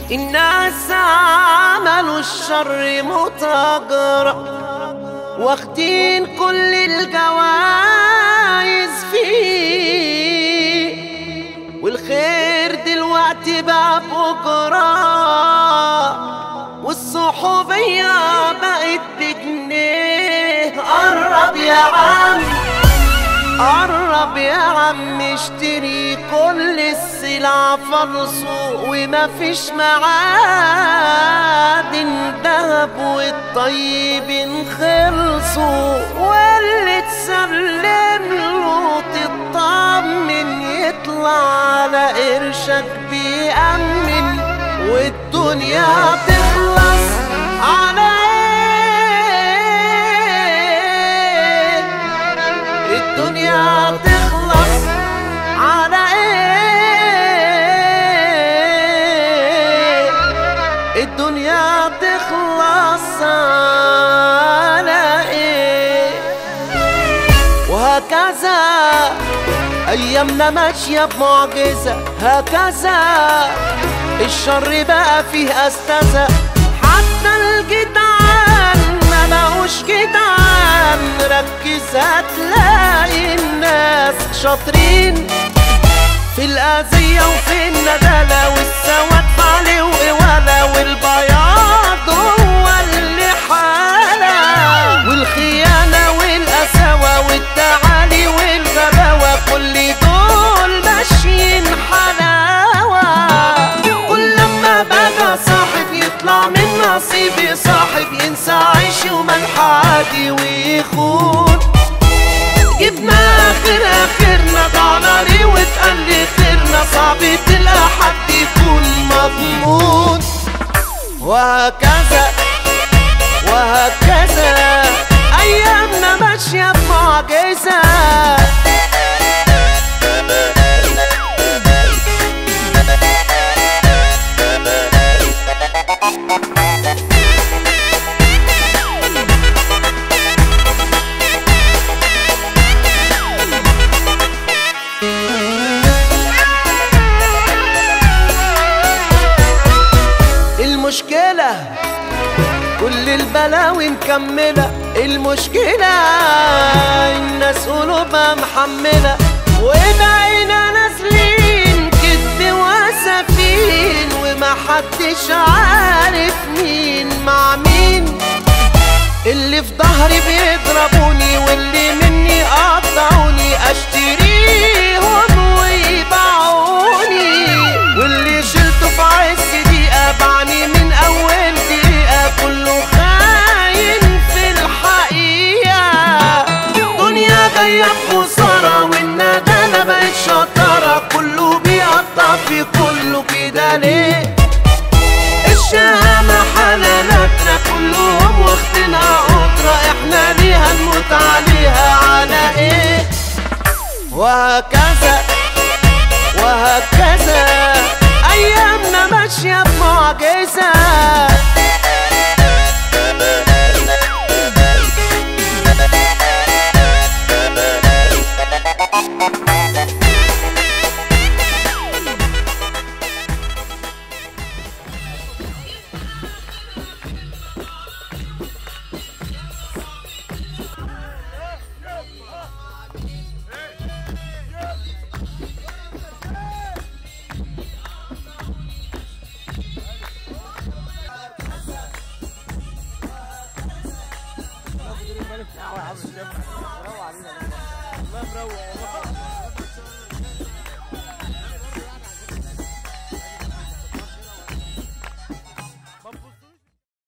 الناس عملوا الشر متاجرة واخدين كل الجوايز فيه والخير دلوقتي بقى بكرة والصحوبية بقت بجنيه قرب يا عم قرب يا عم اشتري كل السلع فرصه وما فيش معادن دهب والطيبين خلصوا واللي تسلم له تطمن يطلع على قرشك بيأمن والدنيا تخلص على ايه الدنيا تخلص على ايه الدنيا تخلص على ايه وهكذا ايامنا ماشيه بمعجزه هكذا الشر بقى فيه استاذه حتى الجدعان ما بقوش جدعان ركز هتلاقي الناس شاطرين في الأذية وفي الندالة والسواد فعلي وقوالة والبياض هو اللي حالة والخيانة والقساوة والتعالي والغباوة كل دول ماشيين حلاوة كل لما بقى صاحب يطلع من نصيبي صاحب ينسى عيشي وملح عادي ويخون جبنا اخر اخرنا ضعنا ليه واتقال لي خيرنا صعب تلقى حد يكون مضمون وهكذا وهكذا ايامنا ماشيه بمعجزه المشكلة كل البلاوي مكملة المشكلة الناس قلوبها محملة وبقينا نازلين كدب وسفين ومحدش عارف مين مع مين اللي في ظهري بيضربوني واللي مني قطعوني اشتريهم ويبيعوني واللي شلته في عز دقيقة بعني من أول دقيقة كله خاين في الحقيقة دنيا جاية بخسارة والندالة بقت شطارة كله بيقطع في كله كده ليه الشهامة حلالاتنا كلهم واخدينها قدرة احنا ليها نموت عليها على ايه وهكذا وهكذا ايامنا ماشية بمعجزة الله مروق والله